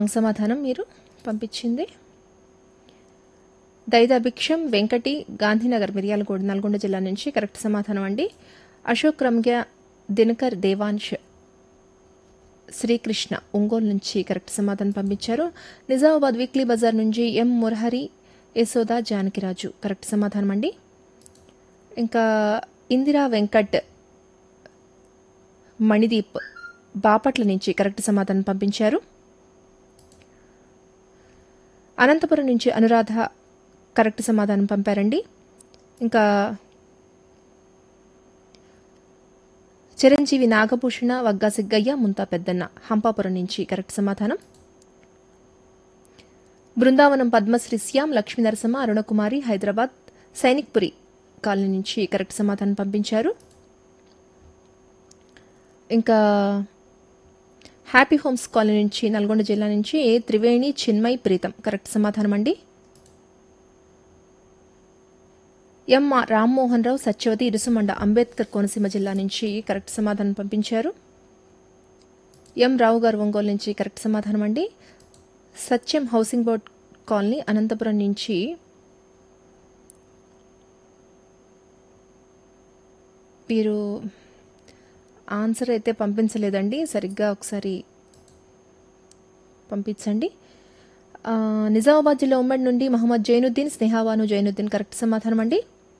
సమాధానం మీరు పంపించింది దైదాభిక్షం వెంకటి గాంధీనగర్ మిర్యాలగూడ నల్గొండ జిల్లా నుంచి కరెక్ట్ సమాధానం అండి అశోక్ రమ్య దినకర్ దేవాంశ్ శ్రీకృష్ణ ఒంగోలు నుంచి కరెక్ట్ సమాధానం పంపించారు నిజామాబాద్ వీక్లీ బజార్ నుంచి ఎం మురహరి యశోద జానకిరాజు కరెక్ట్ సమాధానం అండి ఇంకా ఇందిరా వెంకట్ మణిదీప్ బాపట్ల నుంచి కరెక్ట్ సమాధానం పంపించారు అనంతపురం నుంచి అనురాధ కరెక్ట్ సమాధానం పంపారండి ఇంకా చిరంజీవి నాగభూషణ వగ్గా సిగ్గయ్య ముంతా పెద్దన్న హంపాపురం నుంచి కరెక్ట్ సమాధానం బృందావనం పద్మశ్రీ శ్యాం లక్ష్మీ నరసమ్మ అరుణకుమారి హైదరాబాద్ సైనిక్పురి కాలనీ నుంచి కరెక్ట్ సమాధానం పంపించారు ఇంకా హ్యాపీ హోమ్స్ కాలనీ నుంచి నల్గొండ జిల్లా నుంచి త్రివేణి చిన్మయ్ ప్రీతం కరెక్ట్ సమాధానం అండి ఎం రామ్మోహన్ రావు సత్యవతి ఇరుసుమండ అంబేద్కర్ కోనసీమ జిల్లా నుంచి కరెక్ట్ సమాధానం పంపించారు ఎం రావు గారు ఒంగోలు నుంచి కరెక్ట్ సమాధానం అండి Satyam housing board colony Anantapur నుంచి మీరు ఆన్సర్ అయితే పంపించలేదండి సరిగ్గా ఒకసారి పంపించండి ఆ, నిజామాబాద్ జిల్లా ఉమ్మడి నుండి మహమ్మద్ జైనుద్దీన్ స్నేహావాను జైనుద్దీన్ కరెక్ట్ సమాధానం అండి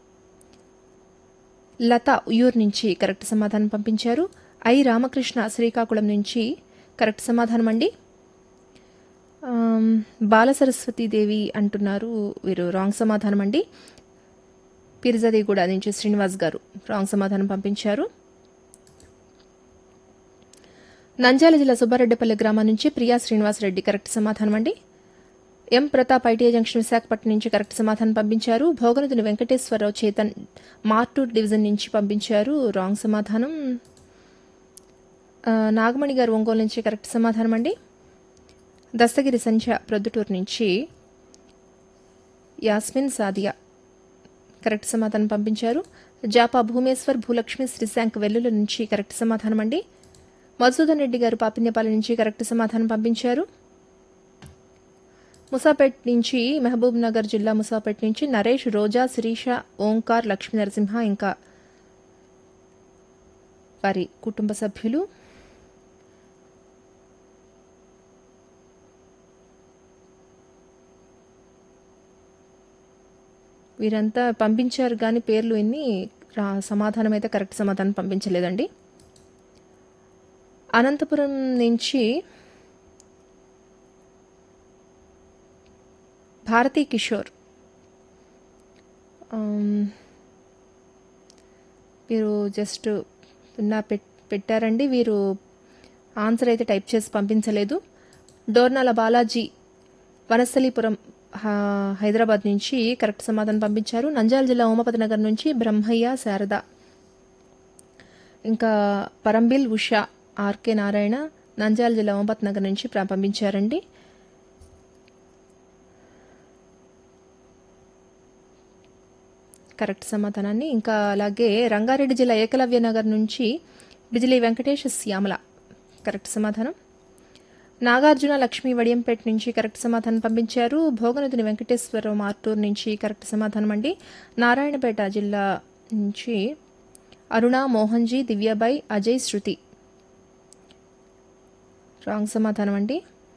లత ఉయూర్ నుంచి కరెక్ట్ సమాధానం పంపించారు ఐ రామకృష్ణ శ్రీకాకుళం నుంచి కరెక్ట్ సమాధానం అండి ఆమ్, బాల సరస్వతీదేవి అంటున్నారు వీరు రాంగ్ సమాధానం అండి పిరిజాదిగూడ నుంచి శ్రీనివాస్ గారు రాంగ్ సమాధానం పంపించారు నంద్యాల జిల్లా సుబ్బారెడ్డిపల్లి గ్రామం నుంచి ప్రియా శ్రీనివాసరెడ్డి కరెక్ట్ సమాధానం అండి M Pratap ITI junction Visakhapatnam నుంచి కరెక్ట్ సమాధానం పంపించారు భోగనదుని వెంకటేశ్వరరావు చేతన్ మార్టూర్ డివిజన్ నుంచి పంపించారు రాంగ్ సమాధానం ఆ, నాగమణి గారు ఒంగోలు నుంచి కరెక్ట్ సమాధానం అండి దస్తగిరి సంధ్య ప్రొద్దుటూరు నుంచి యాస్మిన్ సాదియా కరెక్ట్ సమాధానం పంపించారు జాపా భూమేశ్వర్ భూలక్ష్మి శ్రీశాంక్ వెల్లుల నుంచి కరెక్ట్ సమాధానం అండి మధుసూదన్ రెడ్డి గారు పాపిన్యపాలెం నుంచి కరెక్ట్ సమాధానం పంపించారు ముసాపేట్ నుంచి మహబూబ్ నగర్ జిల్లా ముసాపేట్ నుంచి నరేష్ రోజా శిరీష ఓంకార్ లక్ష్మీ నరసింహ ఇంకా వారి కుటుంబ సభ్యులు వీరంతా పంపించారు కానీ పేర్లు ఎన్ని రా- సమాధానం అయితే కరెక్ట్ సమాధానం పంపించలేదండి అనంతపురం నుంచి భారతీ కిషోర్ ఆమ్, వీరు జస్ట్ నా పెట్ పెట్టారండి వీరు ఆన్సర్ అయితే టైప్ చేసి పంపించలేదు డోర్నాల బాలాజీ వనస్థలీపురం హా- హైదరాబాద్ నుంచి కరెక్ట్ సమాధానం పంపించారు నంద్యాల జిల్లా ఓమపతి నగర్ నుంచి బ్రహ్మయ్య శారద ఇంకా పరంబిల్ ఉషా ఆర్కే నారాయణ నంద్యాల జిల్లా ఓమపతి నగర్ నుంచి ప్ర- పంపించారండి కరెక్ట్ సమాధానాన్ని ఇంకా అలాగే రంగారెడ్డి జిల్లా ఏకలవ్య నగర్ నుంచి బిజిలీ వెంకటేష్ శ్యామల కరెక్ట్ సమాధానం నాగార్జున లక్ష్మి వడియంపేట నుంచి కరెక్ట్ సమాధానం పంపించారు భోగనదుని వెంకటేశ్వరరావు మార్టూర్ నుంచి కరెక్ట్ సమాధానం అండి నారాయణపేట జిల్లా నుంచి అరుణ మోహన్జీ దివ్యాబాయ్ అజయ్ శృతి రాంగ్ సమాధానం అండి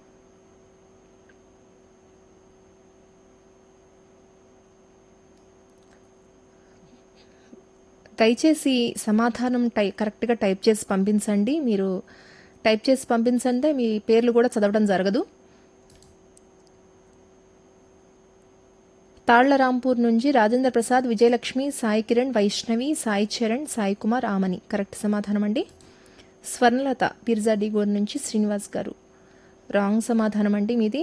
దయచేసి సమాధానం టై కరెక్ట్గా టైప్ చేసి పంపించండి మీరు టైప్ చేసి పంపించండి మీ పేర్లు కూడా చదవడం జరగదు తాళ్లరాంపూర్ నుంచి రాజేంద్ర ప్రసాద్ విజయలక్ష్మి సాయి కిరణ్ వైష్ణవి సాయి చరణ్ సాయి కుమార్ ఆమని కరెక్ట్ సమాధానం అండి స్వర్ణలత పిర్జాడిగూర్ నుంచి శ్రీనివాస్ గారు రాంగ్ సమాధానం అండి మీది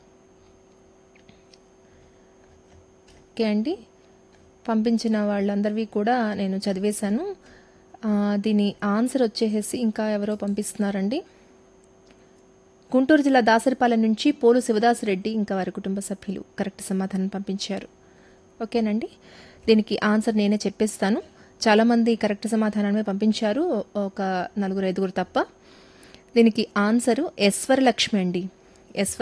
ఓకే అండి పంపించిన వాళ్ళందరివి కూడా నేను చదివేశాను ఆ, దీని ఆన్సర్ వచ్చేసి ఇంకా ఎవరో పంపిస్తున్నారండి గుంటూరు జిల్లా దాసరిపాలెం నుంచి పోలు శివదాసరెడ్డి ఇంకా వారి కుటుంబ సభ్యులు కరెక్ట్ సమాధానం పంపించారు ఓకేనండి దీనికి ఆన్సర్ నేనే చెప్పేస్తాను చాలామంది కరెక్ట్ సమాధానమే పంపించారు ఒక నలుగురు ఐదుగురు తప్ప దీనికి ఆన్సరు ఎస్వరలక్ష్మి అండి ఎస్